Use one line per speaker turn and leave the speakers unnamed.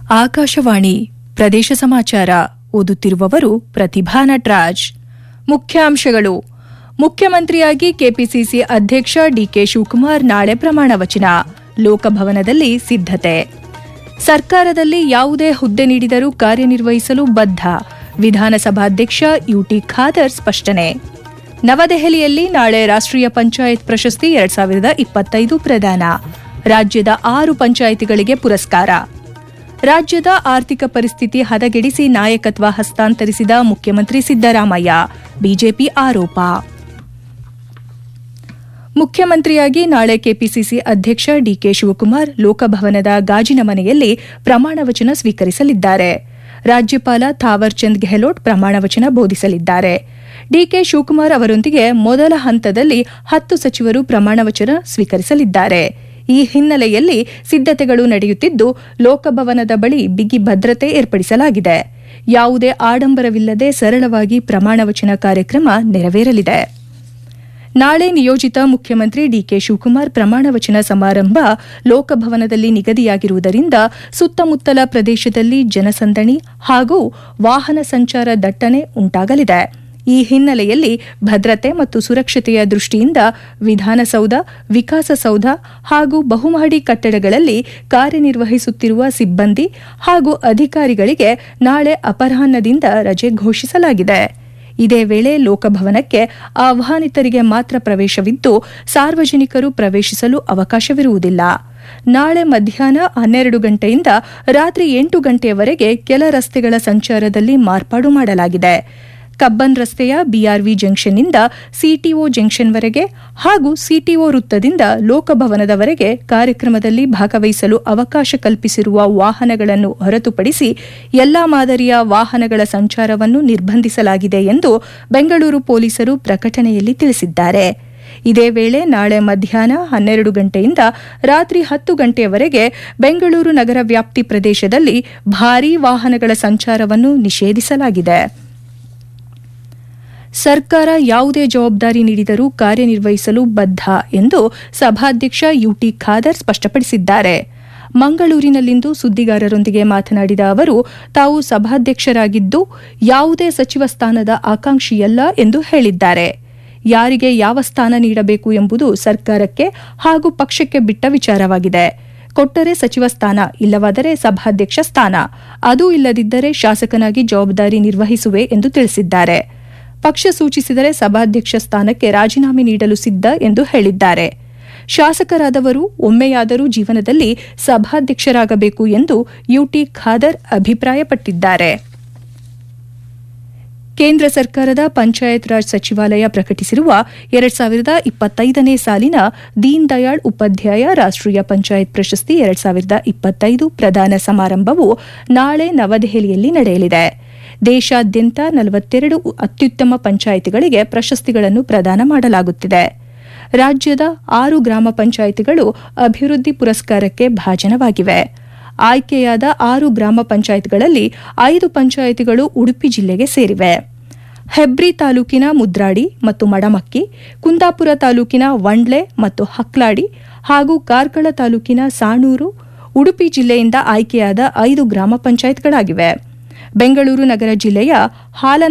ಆಕಾಶವಾಣಿ ಪ್ರದೇಶ ಸಮಾಚಾರ ಓದುತ್ತಿರುವವರು ಪ್ರತಿಭಾ ನಟರಾಜ್ ಮುಖ್ಯಾಂಶಗಳು ಮುಖ್ಯಮಂತ್ರಿಯಾಗಿ ಕೆಪಿಸಿಸಿ ಅಧ್ಯಕ್ಷ ಡಿಕೆ ಶಿವಕುಮಾರ್ ನಾಳೆ ಪ್ರಮಾಣ ವಚನ ಲೋಕಭವನದಲ್ಲಿ ಸಿದ್ಧತೆ ಸರ್ಕಾರದಲ್ಲಿ ಯಾವುದೇ ಹುದ್ದೆ ನೀಡಿದರೂ ಕಾರ್ಯನಿರ್ವಹಿಸಲು ಬದ್ಧ ವಿಧಾನಸಭಾಧ್ಯಕ್ಷ ಯುಟಿ ಖಾದರ್ ಸ್ಪಷ್ಟನೆ ನವದೆಹಲಿಯಲ್ಲಿ ನಾಳೆ ರಾಷ್ಟ್ರೀಯ ಪಂಚಾಯತ್ ಪ್ರಶಸ್ತಿ ಎರಡ್ ಸಾವಿರದ ಇಪ್ಪತ್ತೈದು ಪ್ರದಾನ ರಾಜ್ಯದ ಆರು ಪಂಚಾಯಿತಿಗಳಿಗೆ ಪುರಸ್ಕಾರ ರಾಜ್ಯದ ಆರ್ಥಿಕ ಪರಿಸ್ಥಿತಿ ಹದಗೆಡಿಸಿ ನಾಯಕತ್ವ ಹಸ್ತಾಂತರಿಸಿದ ಮುಖ್ಯಮಂತ್ರಿ ಸಿದ್ದರಾಮಯ್ಯ ಬಿಜೆಪಿ ಆರೋಪ ಮುಖ್ಯಮಂತ್ರಿಯಾಗಿ ನಾಳೆ ಕೆಪಿಸಿಸಿ ಅಧ್ಯಕ್ಷ ಡಿಕೆ ಶಿವಕುಮಾರ್ ಲೋಕಭವನದ ಗಾಜಿನ ಮನೆಯಲ್ಲಿ ಪ್ರಮಾಣವಚನ ಸ್ವೀಕರಿಸಲಿದ್ದಾರೆ ರಾಜ್ಯಪಾಲ ಥಾವರ್ ಚಂದ್ ಗೆಹ್ಲೋಟ್ ಪ್ರಮಾಣವಚನ ಬೋಧಿಸಲಿದ್ದಾರೆ ಡಿಕೆ ಶಿವಕುಮಾರ್ ಅವರೊಂದಿಗೆ ಮೊದಲ ಹಂತದಲ್ಲಿ ಹತ್ತು ಸಚಿವರು ಪ್ರಮಾಣವಚನ ಸ್ವೀಕರಿಸಲಿದ್ದಾರೆ ಈ ಹಿನ್ನೆಲೆಯಲ್ಲಿ ಸಿದ್ಧತೆಗಳು ನಡೆಯುತ್ತಿದ್ದು ಲೋಕಭವನದ ಬಳಿ ಬಿಗಿ ಭದ್ರತೆ ಏರ್ಪಡಿಸಲಾಗಿದೆ ಯಾವುದೇ ಆಡಂಬರವಿಲ್ಲದೆ ಸರಳವಾಗಿ ಪ್ರಮಾಣವಚನ ಕಾರ್ಯಕ್ರಮ ನೆರವೇರಲಿದೆ ನಾಳೆ ನಿಯೋಜಿತ ಮುಖ್ಯಮಂತ್ರಿ ಡಿಕೆ ಶಿವಕುಮಾರ್ ಪ್ರಮಾಣವಚನ ಸಮಾರಂಭ ಲೋಕಭವನದಲ್ಲಿ ನಿಗದಿಯಾಗಿರುವುದರಿಂದ ಸುತ್ತಮುತ್ತಲ ಪ್ರದೇಶದಲ್ಲಿ ಜನಸಂದಣಿ ಹಾಗೂ ವಾಹನ ಸಂಚಾರ ದಟ್ಟಣೆ ಉಂಟಾಗಲಿದೆ ಈ ಹಿನ್ನೆಲೆಯಲ್ಲಿ ಭದ್ರತೆ ಮತ್ತು ಸುರಕ್ಷತೆಯ ದೃಷ್ಟಿಯಿಂದ ವಿಧಾನಸೌಧ ವಿಕಾಸಸೌಧ ಹಾಗೂ ಬಹುಮಹಡಿ ಕಟ್ಟಡಗಳಲ್ಲಿ ಕಾರ್ಯನಿರ್ವಹಿಸುತ್ತಿರುವ ಸಿಬ್ಬಂದಿ ಹಾಗೂ ಅಧಿಕಾರಿಗಳಿಗೆ ನಾಳೆ ಅಪರಾಹ್ನದಿಂದ ರಜೆ ಘೋಷಿಸಲಾಗಿದೆ ಇದೇ ವೇಳೆ ಲೋಕಭವನಕ್ಕೆ ಆಹ್ವಾನಿತರಿಗೆ ಮಾತ್ರ ಪ್ರವೇಶವಿದ್ದು ಸಾರ್ವಜನಿಕರು ಪ್ರವೇಶಿಸಲು ಅವಕಾಶವಿರುವುದಿಲ್ಲ ನಾಳೆ ಮಧ್ಯಾಹ್ನ ಹನ್ನೆರಡು ಗಂಟೆಯಿಂದ ರಾತ್ರಿ ಎಂಟು ಗಂಟೆಯವರೆಗೆ ಕೆಲ ರಸ್ತೆಗಳ ಸಂಚಾರದಲ್ಲಿ ಮಾರ್ಪಾಡು ಮಾಡಲಾಗಿದೆ ಕಬ್ಬನ್ ರಸ್ತೆಯ ಬಿಆರ್ವಿ ಜಂಕ್ಷನ್ನಿಂದ ಸಿಟಿಒ ಜಂಕ್ಷನ್ವರೆಗೆ ಹಾಗೂ ಸಿಟಿಒ ವೃತ್ತದಿಂದ ಲೋಕಭವನದವರೆಗೆ ಕಾರ್ಯಕ್ರಮದಲ್ಲಿ ಭಾಗವಹಿಸಲು ಅವಕಾಶ ಕಲ್ಪಿಸಿರುವ ವಾಹನಗಳನ್ನು ಹೊರತುಪಡಿಸಿ ಎಲ್ಲಾ ಮಾದರಿಯ ವಾಹನಗಳ ಸಂಚಾರವನ್ನು ನಿರ್ಬಂಧಿಸಲಾಗಿದೆ ಎಂದು ಬೆಂಗಳೂರು ಪೊಲೀಸರು ಪ್ರಕಟಣೆಯಲ್ಲಿ ತಿಳಿಸಿದ್ದಾರೆ ಇದೇ ವೇಳೆ ನಾಳೆ ಮಧ್ಯಾಹ್ನ ಹನ್ನೆರಡು ಗಂಟೆಯಿಂದ ರಾತ್ರಿ ಹತ್ತು ಗಂಟೆಯವರೆಗೆ ಬೆಂಗಳೂರು ನಗರ ವ್ಯಾಪ್ತಿ ಪ್ರದೇಶದಲ್ಲಿ ಭಾರೀ ವಾಹನಗಳ ಸಂಚಾರವನ್ನು ನಿಷೇಧಿಸಲಾಗಿದೆ ಸರ್ಕಾರ ಯಾವುದೇ ಜವಾಬ್ದಾರಿ ನೀಡಿದರೂ ಕಾರ್ಯನಿರ್ವಹಿಸಲು ಬದ್ಧ ಎಂದು ಸಭಾಧ್ಯಕ್ಷ ಯುಟಿ ಖಾದರ್ ಸ್ಪಷ್ಟಪಡಿಸಿದ್ದಾರೆ ಮಂಗಳೂರಿನಲ್ಲಿಂದು ಸುದ್ದಿಗಾರರೊಂದಿಗೆ ಮಾತನಾಡಿದ ಅವರು ತಾವು ಸಭಾಧ್ಯಕ್ಷರಾಗಿದ್ದು ಯಾವುದೇ ಸಚಿವ ಸ್ಥಾನದ ಆಕಾಂಕ್ಷಿಯಲ್ಲ ಎಂದು ಹೇಳಿದ್ದಾರೆ ಯಾರಿಗೆ ಯಾವ ಸ್ಥಾನ ನೀಡಬೇಕು ಎಂಬುದು ಸರ್ಕಾರಕ್ಕೆ ಹಾಗೂ ಪಕ್ಷಕ್ಕೆ ಬಿಟ್ಟ ವಿಚಾರವಾಗಿದೆ ಕೊಟ್ಟರೆ ಸಚಿವ ಸ್ಥಾನ ಇಲ್ಲವಾದರೆ ಸಭಾಧ್ಯಕ್ಷ ಸ್ಥಾನ ಅದೂ ಇಲ್ಲದಿದ್ದರೆ ಶಾಸಕನಾಗಿ ಜವಾಬ್ದಾರಿ ನಿರ್ವಹಿಸುವೆ ಎಂದು ತಿಳಿಸಿದ್ದಾರೆ ಪಕ್ಷ ಸೂಚಿಸಿದರೆ ಸಭಾಧ್ಯಕ್ಷ ಸ್ಥಾನಕ್ಕೆ ರಾಜೀನಾಮೆ ನೀಡಲು ಸಿದ್ಧ ಎಂದು ಹೇಳಿದ್ದಾರೆ ಶಾಸಕರಾದವರು ಒಮ್ಮೆಯಾದರೂ ಜೀವನದಲ್ಲಿ ಸಭಾಧ್ಯಕ್ಷರಾಗಬೇಕು ಎಂದು ಯುಟಿ ಖಾದರ್ ಅಭಿಪ್ರಾಯಪಟ್ಟಿದ್ದಾರೆ ಕೇಂದ್ರ ಸರ್ಕಾರದ ಪಂಚಾಯತ್ ರಾಜ್ ಸಚಿವಾಲಯ ಪ್ರಕಟಿಸಿರುವ ಎರಡ್ ಸಾವಿರದ ಇಪ್ಪತ್ತೈದನೇ ಸಾಲಿನ ದೀನ್ ದಯಾಳ್ ಉಪಾಧ್ಯಾಯ ರಾಷ್ಟ್ರೀಯ ಪಂಚಾಯತ್ ಪ್ರಶಸ್ತಿ ಎರಡ್ ಸಾವಿರದ ಇಪ್ಪತ್ತೈದು ಪ್ರದಾನ ಸಮಾರಂಭವು ನಾಳೆ ನವದೆಹಲಿಯಲ್ಲಿ ನಡೆಯಲಿದೆ ದೇಶಾದ್ಯಂತ ನಲವತ್ತೆರಡು ಅತ್ಯುತ್ತಮ ಪಂಚಾಯಿತಿಗಳಿಗೆ ಪ್ರಶಸ್ತಿಗಳನ್ನು ಪ್ರದಾನ ಮಾಡಲಾಗುತ್ತಿದೆ ರಾಜ್ಯದ ಆರು ಗ್ರಾಮ ಪಂಚಾಯಿತಿಗಳು ಅಭಿವೃದ್ಧಿ ಪುರಸ್ಕಾರಕ್ಕೆ ಭಾಜನವಾಗಿವೆ ಆಯ್ಕೆಯಾದ ಆರು ಗ್ರಾಮ ಪಂಚಾಯತ್ಗಳಲ್ಲಿ ಐದು ಪಂಚಾಯಿತಿಗಳು ಉಡುಪಿ ಜಿಲ್ಲೆಗೆ ಸೇರಿವೆ ಹೆಬ್ರಿ ತಾಲೂಕಿನ ಮುದ್ರಾಡಿ ಮತ್ತು ಮಡಮಕ್ಕಿ ಕುಂದಾಪುರ ತಾಲೂಕಿನ ವಂಡ್ಲೆ ಮತ್ತು ಹಕ್ಲಾಡಿ ಹಾಗೂ ಕಾರ್ಕಳ ತಾಲೂಕಿನ ಸಾಣೂರು ಉಡುಪಿ ಜಿಲ್ಲೆಯಿಂದ ಆಯ್ಕೆಯಾದ ಐದು ಗ್ರಾಮ ಪಂಚಾಯತ್ಗಳಾಗಿವೆ ಬೆಂಗಳೂರು ನಗರ ಜಿಲ್ಲೆಯ ಹಾಲ